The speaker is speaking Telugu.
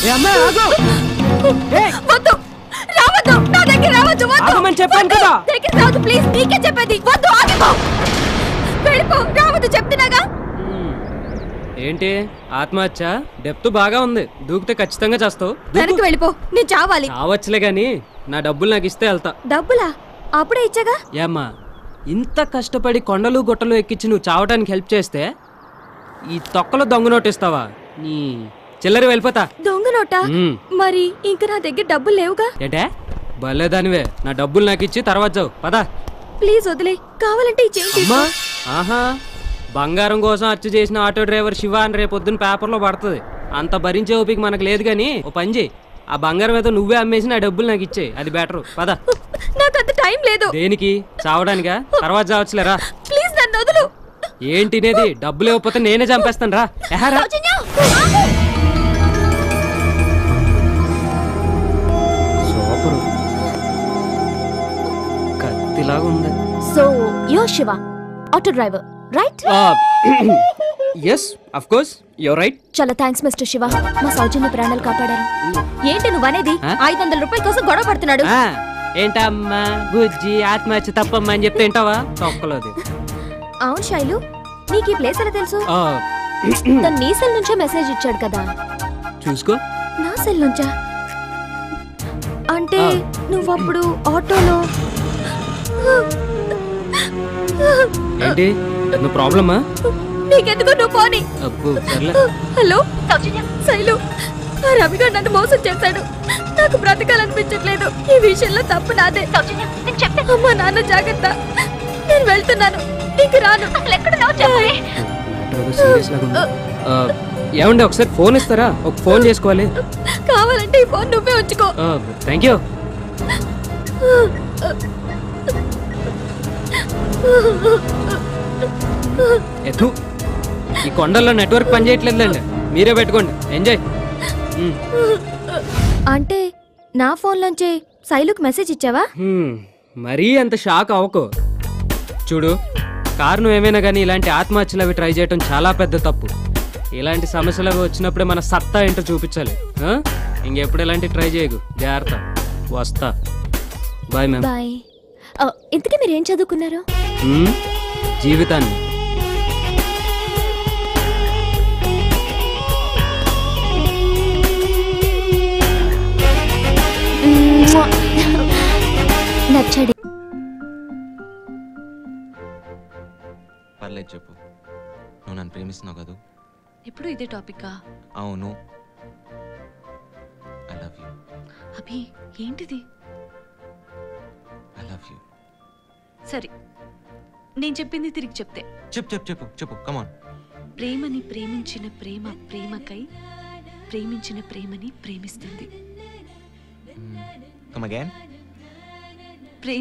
ఏ అమ్మాయి ఆగు ఏయ్, వద్దు రావద్దు నా దగ్గర రావద్దు వద్దు ఆగమని చెప్పాను వద్దు. కదా. దగ్గర రావద్దు ప్లీజ్ నీకే చెప్పేది వద్దు ఆగిపో వెళ్ళిపో రావద్దు చెప్తున్నాగా ఏంటి ఆత్మహత్య డెప్త్ బాగా ఉంది దూకితే ఖచ్చితంగా చేస్తావు వెనక్కి వెళ్ళిపో నేను చావాలి కావచ్చులే గాని నా డబ్బులు నాకు ఇస్తే వెళ్తా డబ్బులా అప్పుడే ఇచ్చాగా ఏమ్మా ఇంత కష్టపడి కొండలు గుట్టలు ఎక్కించి నువ్వు చావడానికి హెల్ప్ చేస్తే ఈ తొక్కలో దొంగ నోటు ఇస్తావా నీ చిల్లరి వెళ్ళిపోతా దొంగ నోటా మ్మ్. మరి ఇంక నా దగ్గర డబ్బులు లేవుగా ఏంటే భలేదానివే నా డబ్బులు నాకు ఇచ్చి తర్వాత చావు పదా ప్లీజ్ వదిలే కావాలంటే ఈ చేయి అమ్మా ఆహా బంగారం కోసం అచ్చు చేసిన ఆటో డ్రైవర్ శివ అని రేపు పొద్దున్న పేపర్లో పడుతుంది అంత భరించే ఓపిక మనకు లేదు కానీ ఓ పని చేయి ఆ బంగారం ఏదో నువ్వే అమ్మేసి నా డబ్బులు నాకు ఇచ్చే అది బెటర్ పద నాకు అంత టైం లేదు దేనికి చావడానికా తర్వాత చావచ్చులేరా ప్లీజ్ నన్ను వదులు ఏంటి తినేది డబ్బులు ఇవ్వకపోతే నేనే చంపేస్తాను రా ఎహారా సౌజన్య ఆగు. సూపర్ కత్తిలాగా ఉంది so yo Shiva auto driver right yes of course your right చాలా థ్యాంక్స్ మిస్టర్ శివ మా సౌజన్య ప్రాణాలు కాపాడారు ఏంటి నువ్వు అనేది ఆ? ఐదు వందల రూపాయల కోసం గొడవ పడుతున్నాడు ఏంటమ్మా బుజ్జి ఆత్మహత్య తప్పమ్మా అని చెప్తే ఏంటావా తొక్కలోది అవును శైలు నీకు ఈ ప్లేస్ ఎలా తెలుసు ఆ, తను నీ సెల్ నుంచే మెసేజ్ ఇచ్చాడు కదా చూసుకో నా సెల్ నుంచా అంటే ఆ. నువ్వప్పుడు ఆటోలో ఏంటి నువ్వు ప్రాబ్లమా నీకెందుకు నువ్వు పోని అబ్బో సర్లే హలో సౌజన్య శైలు ఆ రవిగాడు నన్ను మోసం చేశాడు నాకు బ్రతకాలనిపించట్లేదు ఈ విషయంలో తప్పు నాదే సౌజన్య నేను చెప్తే అమ్మా నాన్న జాగ్రత్త నేను వెళ్తున్నాను ఇంక రాను అసలు ఎక్కడున్నావు చెప్పే మ్యాటర్ ఏదో serious లాగా ఉంది. ఆ, ఏమండి ఒకసారి ఫోన్ ఇస్తారా ఒక ఫోన్ చేసుకోవాలి కావాలంటే ఈ ఫోన్ నువ్వే ఉంచుకో థ్యాంక్ యూ ఎత్తు ఈ కొండల్లో నెట్వర్క్ పనిచేయట్లేదులేండి మీరే పెట్టుకోండి ఎంజాయ్ మ్. అంటే నా ఫోన్లోంచి శైలుకు మెసేజ్ ఇచ్చావా హ్మ్, మరీ అంత షాక్ అవ్వకు చూడు కారణం ఏమైనా కానీ ఇలాంటి ఆత్మహత్యలు అవి ట్రై చేయడం చాలా పెద్ద తప్పు ఇలాంటి సమస్యలు అవి వచ్చినప్పుడే మన సత్తా ఏంటో చూపించాలి ఆ? ఇంకెప్పుడు ఇలాంటి ట్రై చేయకు జాగ్రత్త వస్తా బాయ్ మ్యామ్ బాయ్ ఇంతకీ మీరు ఏం చదువుకున్నారు హ్మ్, జీవితాన్ని నచ్చాడు పర్లేదు చెప్పు నువ్వు నన్ను ప్రేమిస్తున్నావు కదూ ఎప్పుడు ఇదే టాపిక్కా అవును ఐ లవ్ యూ అభి ఏంటిది ఐ లవ్ యూ సరే నేను చెప్పింది తిరిగి చెప్తే చెప్పు చెప్పు చెప్పు చెప్పు కమాన్ ప్రేమని ప్రేమించిన ప్రేమ ప్రేమకై ప్రేమించిన ప్రేమని ప్రేమిస్తుంది కమ్ అగైన్